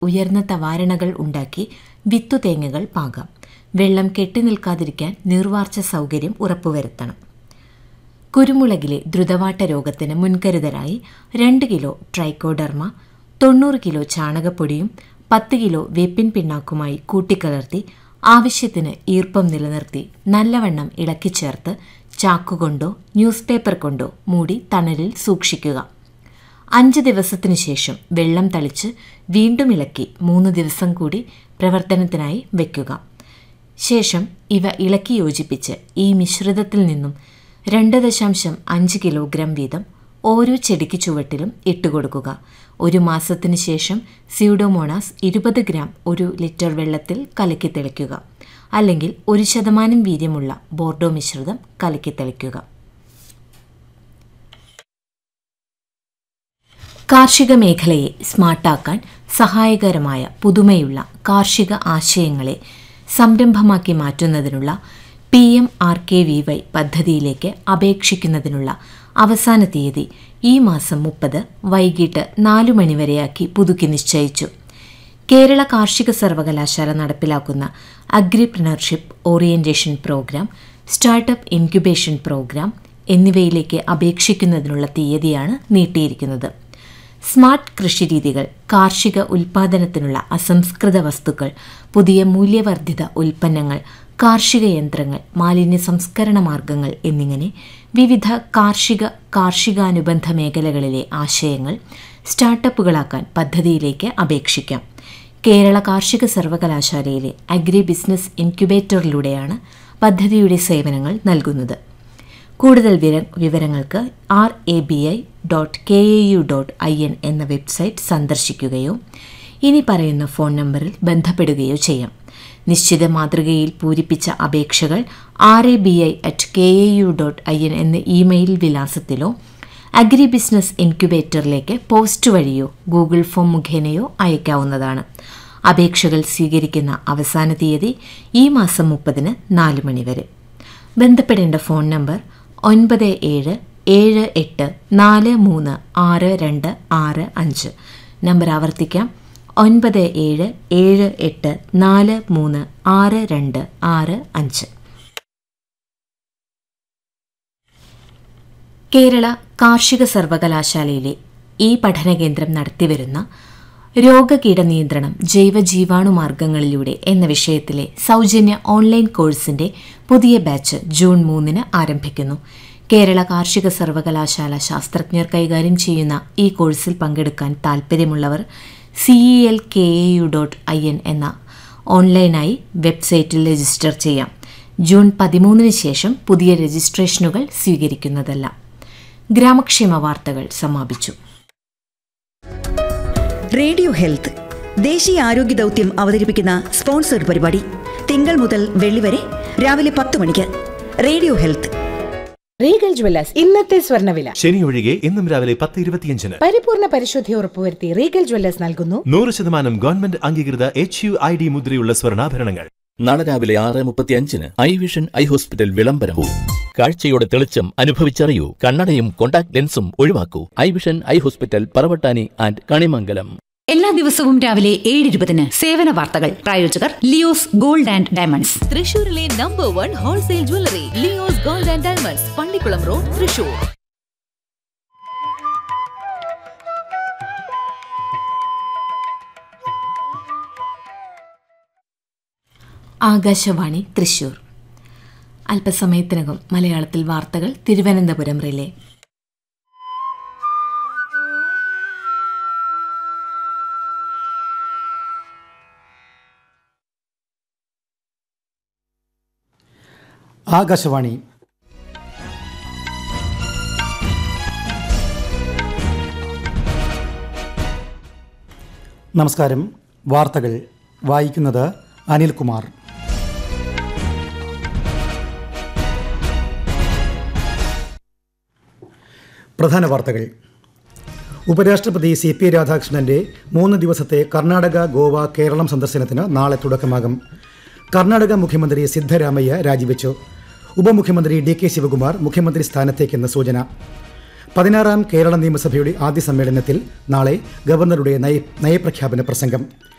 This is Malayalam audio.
ഉയർന്ന തവാരണകൾ ഉണ്ടാക്കി വിത്തുതേങ്ങകൾ പാകാം വെള്ളം കെട്ടിനിൽക്കാതിരിക്കാൻ നീർവാർച്ച സൗകര്യം ഉറപ്പുവരുത്തണം കുരുമുളകിലെ ദ്രുതവാട്ട രോഗത്തിന് മുൻകരുതലായി രണ്ട് കിലോ ട്രൈക്കോഡർമ തൊണ്ണൂറ് കിലോ ചാണകപ്പൊടിയും പത്ത് കിലോ വേപ്പിൻ പിണ്ണാക്കുമായി കൂട്ടിക്കലർത്തി ആവശ്യത്തിന് ഈർപ്പം നിലനിർത്തി നല്ലവണ്ണം ഇളക്കിച്ചേർത്ത് ചാക്കുകൊണ്ടോ ന്യൂസ് പേപ്പർ കൊണ്ടോ മൂടി തണലിൽ സൂക്ഷിക്കുക അഞ്ച് ദിവസത്തിനു ശേഷം വെള്ളം തളിച്ച് വീണ്ടും ഇളക്കി മൂന്ന് ദിവസം കൂടി പ്രവർത്തനത്തിനായി വയ്ക്കുക ശേഷം ഇവ ഇളക്കി യോജിപ്പിച്ച് ഈ മിശ്രിതത്തിൽ നിന്നും രണ്ട് ദശാംശം അഞ്ച് കിലോഗ്രാം വീതം ഓരോ ചെടിക്ക് ചുവട്ടിലും ഇട്ടുകൊടുക്കുക ഒരു മാസത്തിന് ശേഷം സ്യൂഡോമോണാസ് ഇരുപത് ഗ്രാം ഒരു ലിറ്റർ വെള്ളത്തിൽ കലക്കി തെളിക്കുക അല്ലെങ്കിൽ ഒരു ശതമാനം വീര്യമുള്ള ബോർഡോ മിശ്രിതം കലക്കി തെളിക്കുക കാർഷിക മേഖലയെ സ്മാർട്ടാക്കാൻ സഹായകരമായ പുതുമയുള്ള കാർഷിക ആശയങ്ങളെ സംരംഭമാക്കി മാറ്റുന്നതിനുള്ള P M R K V Y പദ്ധതിയിലേക്ക് അപേക്ഷിക്കുന്നതിനുള്ള അവസാന തീയതി ഈ മാസം മുപ്പത് വൈകിട്ട് നാലു മണിവരെയാക്കി പുതുക്കി നിശ്ചയിച്ചു കേരള കാർഷിക സർവകലാശാല നടപ്പിലാക്കുന്ന agripreneurship orientation programme startup incubation programme എന്നിവയിലേക്ക് അപേക്ഷിക്കുന്നതിനുള്ള തീയതിയാണ് നീട്ടിയിരിക്കുന്നത് സ്മാർട്ട് കൃഷിരീതികൾ കാർഷിക ഉൽപാദനത്തിനുള്ള അസംസ്കൃത വസ്തുക്കൾ പുതിയ മൂല്യവർദ്ധിത ഉൽപ്പന്നങ്ങൾ കാർഷിക യന്ത്രങ്ങൾ മാലിന്യ സംസ്കരണ മാർഗങ്ങൾ എന്നിങ്ങനെ വിവിധ കാർഷിക കാർഷികാനുബന്ധ മേഖലകളിലെ ആശയങ്ങൾ സ്റ്റാർട്ടപ്പുകളാക്കാൻ പദ്ധതിയിലേക്ക് അപേക്ഷിക്കാം കേരള കാർഷിക സർവകലാശാലയിലെ അഗ്രി ബിസിനസ് ഇൻക്യുബേറ്ററിലൂടെയാണ് പദ്ധതിയുടെ സേവനങ്ങൾ നൽകുന്നത് കൂടുതൽ വിര- വിവരങ്ങൾക്ക് R A B I dot K A U dot I N എന്ന വെബ്സൈറ്റ് സന്ദർശിക്കുകയോ ഇനി പറയുന്ന ഫോൺ നമ്പറിൽ ബന്ധപ്പെടുകയോ ചെയ്യാം നിശ്ചിത മാതൃകയിൽ പൂരിപ്പിച്ച അപേക്ഷകൾ R A B I at K A U dot I N എന്ന ഇമെയിൽ വിലാസത്തിലോ അഗ്രി ബിസിനസ് ഇൻക്യുബേറ്ററിലേക്ക് പോസ്റ്റ് വഴിയോ ഗൂഗിൾ ഫോം മുഖേനയോ അയക്കാവുന്നതാണ് അപേക്ഷകൾ സ്വീകരിക്കുന്ന അവസാന തീയതി ഈ മാസം മുപ്പതിന് നാല് മണിവരെ ബന്ധപ്പെടേണ്ട ഫോൺ നമ്പർ ഒൻപത് ഏഴ് ഏഴ് എട്ട് നാല് മൂന്ന് ആറ് രണ്ട് ആറ് അഞ്ച് നമ്പർ ആവർത്തിക്കാം ഒൻപത് ഏഴ് ഏഴ് എട്ട് നാല് മൂന്ന് ആറ് രണ്ട് ആറ് അഞ്ച് കേരള കാർഷിക സർവകലാശാലയിലെ ഈ പഠനകേന്ദ്രം നടത്തിവരുന്ന രോഗകീട നിയന്ത്രണം ജൈവ ജീവാണു മാർഗങ്ങളിലൂടെ എന്ന വിഷയത്തിലെ സൗജന്യ ഓൺലൈൻ കോഴ്സിന്റെ പുതിയ ബാച്ച് ജൂൺ മൂന്നിന് ആരംഭിക്കുന്നു കേരള കാർഷിക സർവകലാശാല ശാസ്ത്രജ്ഞർ കൈകാര്യം ചെയ്യുന്ന ഈ കോഴ്സിൽ പങ്കെടുക്കാൻ താൽപ്പര്യമുള്ളവർ C E L K A U dot I N എന്ന ഓൺലൈനായി വെബ്സൈറ്റിൽ രജിസ്റ്റർ ചെയ്യാം ജൂൺ പതിമൂന്നിന് ശേഷം പുതിയ രജിസ്ട്രേഷനുകൾ സ്വീകരിക്കുന്നതല്ല ഗ്രാമക്ഷേമ വാർത്തകൾ സമാപിച്ചു റേഡിയോ ഹെൽത്ത് ദേശീയ ആരോഗ്യ ദൗത്യം അവതരിപ്പിക്കുന്ന സ്പോൺസർഡ് പരിപാടി തിങ്കൾ മുതൽ വെള്ളി വരെ രാവിലെ പത്ത് മണിക്ക് റേഡിയോ ഹെൽത്ത് റീഗൽ ജ്വല്ലേഴ്സ് ഇന്നത്തെ സ്വർണ്ണവില ശനി ഒഴികെ ഇന്നും രാവിലെ പത്ത് ഇരുപത്തിയഞ്ചിന് പരിപൂർണ പരിശുദ്ധി ഉറപ്പുവരുത്തി റീഗൽ ജ്വല്ലേഴ്സ് നൽകുന്നു നൂറ് ശതമാനം ഗവൺമെന്റ് അംഗീകൃത എച്ച് യു ഐ ഡി മുദ്രയുള്ള സ്വർണ്ണാഭരണങ്ങൾ നാളെ രാവിലെ ആറ് മുപ്പത്തിയഞ്ചിന് ഐ വിഷൻ ഐ ഹോസ്പിറ്റൽ വിളംബരവും കാഴ്ചയുടെ തെളിച്ചം അനുഭവിച്ചറിയൂ കണ്ണടയും കോണ്ടാക്ട് ലെൻസും ഒഴിവാക്കൂ eye vision eye hospital Paravattani and Kanimangalam എല്ലാ ദിവസവും രാവിലെ ഏഴ് ഇരുപതിന് സേവന വാർത്തകൾ പ്രായോജകർ ലിയോസ് ഗോൾഡ് ആൻഡ് ഡയമണ്ട്സ് തൃശൂരിലെ number one wholesale jewellery Leo's gold and diamonds Pallikulam road Thrissur Akashvani Thrissur അല്പസമയത്തിനകം മലയാളത്തിൽ വാർത്തകൾ തിരുവനന്തപുരം റിലേ ആകാശവാണി നമസ്കാരം വാർത്തകൾ വായിക്കുന്നത് അനിൽകുമാർ പ്രധാന വാർത്തകൾ ഉപരാഷ്ട്രപതി സി പി രാധാകൃഷ്ണന്റെ മൂന്ന് ദിവസത്തെ കർണാടക ഗോവ കേരളം സന്ദർശനത്തിന് നാളെ തുടക്കമാകും കർണാടക മുഖ്യമന്ത്രി സിദ്ധരാമയ്യ രാജിവെച്ചു ഉപമുഖ്യമന്ത്രി ഡി കെ ശിവകുമാർ മുഖ്യമന്ത്രി സ്ഥാനത്തേക്കെന്ന് സൂചന പതിനാറാം കേരള നിയമസഭയുടെ ആദ്യ സമ്മേളനത്തിൽ നാളെ ഗവർണറുടെ നയ നയപ്രഖ്യാപന പ്രസംഗം